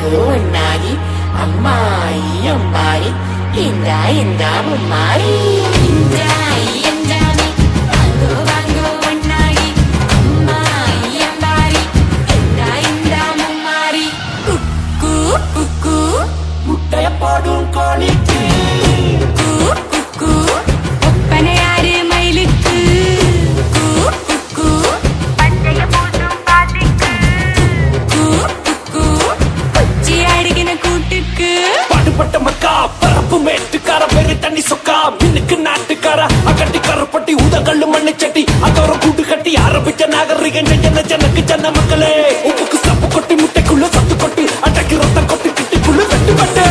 வாங்கோ ஒன்னாகி அம்மாயி அம்மாயி இந்தா இந்தா மும்மாயி இந்தாய் எந்தாமி வாங்கோ வாங்கோ ஒன்னாகி அம்மாயி அம்பாரி இந்தா இந்தா மும்மாரி குக்கு குக்கு முட்டைய போடும் கோழிக்கு கு குக்கு ஒப்பனையாறு மயிலுக்கு கு குக்கு பச்சைய போட்டும் பாட்டுக்கு கு குக்கு கொச்சி அடிக்கின கூட்டுக்கு பாடுபட்ட மக்கா பரப்பு மேட்டுக்கார பெரு தண்ணி சொக்கா மின்னுக்கு நாட்டுக்கார அகட்டி கருப்பட்டி உதகள்ளு மண்ணு சட்டி அதோர கூட்டு கட்டி ஆரம்பிச்ச நாகரிகம் ஜன ஜனக்கு ஜன மக்களே உப்புக்கு சப்பு கொட்டி முட்டைக்குள்ள சத்து கொட்டி அட்டைக்கு ரத்தம் கொட்டி கிட்டிக்குள்ள வெட்டுப்பட்டு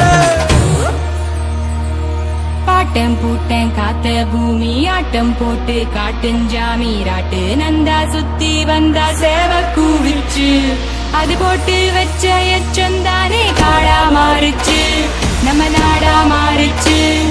பாட்டம் பூட்டம் காத்த பூமி ஆட்டம் போட்டு காட்டுஞ்சாமி ராட்டு நந்தா சுத்தி வந்தா சேவ கூவிச்சு அது போட்டு வச்ச எச்சந்தானே காடா மாறுச்சு நம்ம நாடா மாறுச்சு